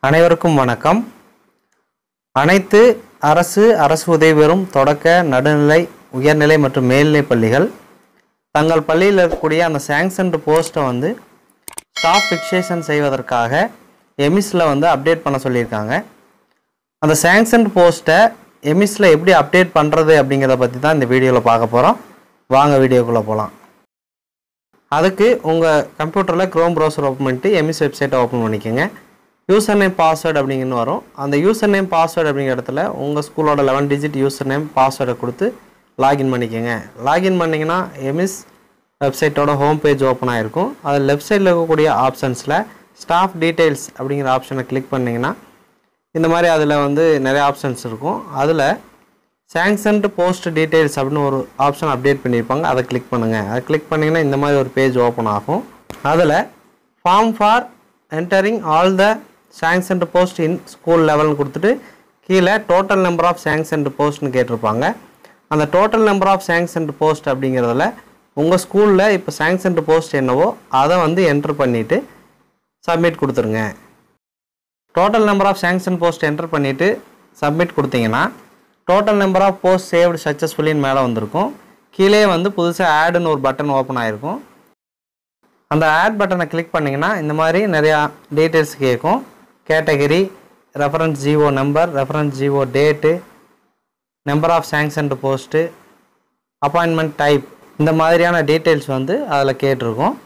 அனைவருக்கும் வணக்கம் அனைத்து அரசு அரசு உதவி பெறும் தொடக்க நடுநிலை உயர்நிலை மற்றும் மேல்நிலை பள்ளிகள் தங்கள் பள்ளியில் இருக்கக்கூடிய அந்த சாங்ஷன்டு போஸ்ட்டை வந்து ஸ்டாஃப் ஃபிக்சேஷன் செய்வதற்காக எமிஸில் வந்து அப்டேட் பண்ண சொல்லியிருக்காங்க அந்த சாங்ஷன்டு போஸ்ட்டை எமிஸில் எப்படி அப்டேட் பண்ணுறது அப்படிங்கிறத பற்றி தான் இந்த வீடியோவில் பார்க்க போகிறோம் வாங்க வீடியோக்குள்ளே போகலாம் அதுக்கு உங்கள் கம்ப்யூட்டரில் க்ரோம் ப்ரௌசர் ஓப்பன் பண்ணிட்டு எம்எஸ் வெப்சைட்டை ஓப்பன் பண்ணிக்கோங்க யூசர் நேம் பாஸ்வேர்டு அப்படிங்கன்னு வரும் அந்த யூசர் நேம் பாஸ்வேர்டு அப்படிங்கிற இடத்துல உங்கள் ஸ்கூலோட லெவன் டிஜிட் யூசர் நேம் பாஸ்வேர்டை கொடுத்து லாகின் பண்ணிக்கோங்க லாகின் பண்ணிங்கன்னா எம்எஸ் வெப்சைட்டோட ஹோம் பேஜ் ஓப்பன் ஆகிருக்கும் அதில் லெஃப்ட் சைடில் இருக்கக்கூடிய ஆப்ஷன்ஸில் ஸ்டாஃப் டீட்டெயில்ஸ் அப்படிங்கிற ஆப்ஷனை கிளிக் பண்ணிங்கன்னா இந்த மாதிரி அதில் வந்து நிறைய ஆப்ஷன்ஸ் இருக்கும் அதில் சாங்ஷன்டு போஸ்ட் டீட்டெயில்ஸ் அப்படின்னு ஒரு ஆப்ஷன் அப்டேட் பண்ணியிருப்பாங்க அதை கிளிக் பண்ணுங்கள் அதை கிளிக் பண்ணிங்கன்னா இந்த மாதிரி ஒரு பேஜ் ஓப்பன் ஆகும் அதில் form for entering all the sanctioned post in school லெவல்னு கொடுத்துட்டு கீழே டோட்டல் நம்பர் ஆஃப் சாங்ஷன்டு போஸ்ட்னு கேட்டிருப்பாங்க அந்த total number of sanctioned post அப்படிங்கிறதுல உங்கள் ஸ்கூலில் இப்போ சாங்ஷன்டு போஸ்ட் என்னவோ அதை வந்து என்ட்ரு பண்ணிவிட்டு சப்மிட் கொடுத்துருங்க total number of sanction post enter பண்ணிவிட்டு சப்மிட் கொடுத்தீங்கன்னா total number of post saved சக்ஸஸ்ஃபுல்லின்னு மேலே வந்திருக்கும் கீழே வந்து புதுசாக ஆடுன்னு ஒரு பட்டன் ஓப்பன் ஆகிருக்கும் அந்த ஆட் பட்டனை கிளிக் பண்ணிங்கன்னா இந்த மாதிரி நிறையா டீட்டெயில்ஸ் கேட்கும் category reference GO number reference GO date number of sanctioned post appointment type இந்த மாதிரியான டீட்டெயில்ஸ் வந்து அதில் கேட்டிருக்கும்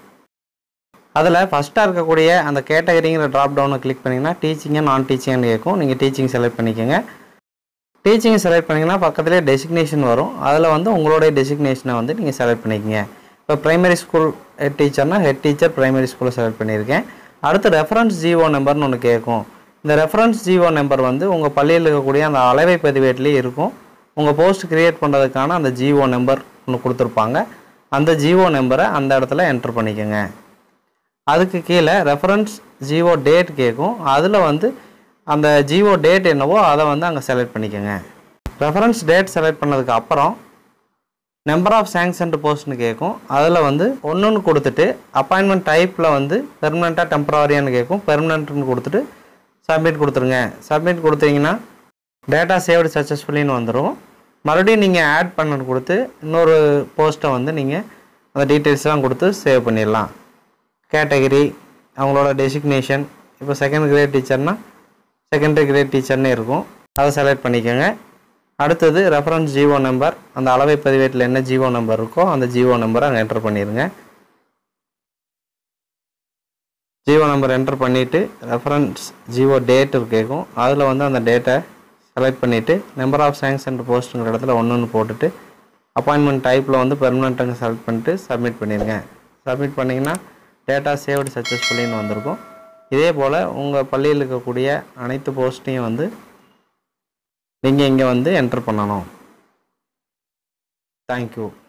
அதில் ஃபஸ்ட்டாக இருக்கக்கூடிய அந்த கேட்டகரிங்கிற ட்ராப் டவுனை கிளிக் பண்ணிங்கன்னா டீச்சிங்கு நான் டீச்சிங்னு கேட்கும் நீங்கள் டீச்சிங் செலக்ட் பண்ணிக்கோங்க டீச்சிங் செலக்ட் பண்ணிங்கன்னா பக்கத்துலேயே டெசிக்னேஷன் வரும் அதில் வந்து உங்களுடைய டெசிக்னேஷனை வந்து நீங்கள் செலக்ட் பண்ணிக்கங்க இப்போ ப்ரைமரி ஸ்கூல் ஹெட் டீச்சர்னா ஹெட் டீச்சர் ப்ரைமரி ஸ்கூலில் செலக்ட் பண்ணியிருக்கேன் அடுத்து ரெஃபரன்ஸ் ஜிஓ நம்பர்னு ஒன்று கேட்கும் இந்த ரெஃபரன்ஸ் ஜிஓ நம்பர் வந்து உங்கள் பள்ளியில் இருக்கக்கூடிய அந்த அளவை பதிவேட்லேயே இருக்கும் உங்கள் போஸ்ட் கிரியேட் பண்ணுறதுக்கான அந்த ஜிஓ நம்பர் ஒன்று கொடுத்துருப்பாங்க அந்த ஜிஓ நம்பரை அந்த இடத்துல என்ட்ரு பண்ணிக்கோங்க அதுக்கு கீழே ரெஃபரன்ஸ் ஜிஓ டேட் கேட்கும் அதில் வந்து அந்த ஜிஓ டேட் என்னவோ அதை வந்து அங்கே செலக்ட் பண்ணிக்கோங்க ரெஃபரன்ஸ் டேட் செலக்ட் பண்ணதுக்கு அப்புறம் நம்பர் ஆஃப் சாங்ஷன்டு போஸ்ட்னு கேட்கும் அதில் வந்து ஒன்றுன்னு கொடுத்துட்டு அப்பாயின்மெண்ட் டைப்பில் வந்து பெர்மனெண்ட்டாக டெம்பரவரியான்னு கேட்கும் பெர்மனெண்ட்னு கொடுத்துட்டு சப்மிட் கொடுத்துருங்க சப்மிட் கொடுத்தீங்கன்னா டேட்டா சேவ்டு சக்ஸஸ்ஃபுல்லின்னு வந்துடும் மறுபடியும் நீங்கள் ஆட் பண்ணு கொடுத்து இன்னொரு போஸ்ட்டை வந்து நீங்கள் அந்த டீட்டெயில்ஸ்லாம் கொடுத்து சேவ் பண்ணிடலாம் கேட்டகரி அவங்களோட டெசிக்னேஷன் இப்போ செகண்ட் கிரேட் டீச்சர்னா செகண்டரி கிரேட் டீச்சர்னு இருக்கும் அதை செலக்ட் பண்ணிக்கோங்க அடுத்தது ரெஃபரன்ஸ் ஜிஓ நம்பர் அந்த அளவை பதிவேட்டில் என்ன ஜிஓ நம்பர் இருக்கோ அந்த ஜிஓ நம்பரை அங்கே என்டர் பண்ணிடுங்க ஜிஓ நம்பர் என்டர் பண்ணிவிட்டு ரெஃபரன்ஸ் ஜிஓ டேட் கேட்கும் அதில் வந்து அந்த டேட்டை செலக்ட் பண்ணிவிட்டு நம்பர் ஆஃப் சாங்ஷன் போஸ்ட்டுங்கிற இடத்துல ஒன்று ஒன்று போட்டுட்டு அப்பாயின்மெண்ட் டைப்பில் வந்து பெர்மனெண்ட்டுங்க செலக்ட் பண்ணிட்டு சப்மிட் பண்ணிடுங்க சப்மிட் பண்ணிங்கன்னா டேட்டா சேவ்டு சக்ஸஸ்ஃபுல்லின்னு வந்திருக்கும் இதே போல் உங்கள் பள்ளியில் இருக்கக்கூடிய அனைத்து போஸ்ட்டையும் வந்து நீங்கள் இங்கே வந்து என்டர் பண்ணணும் தேங்க்யூ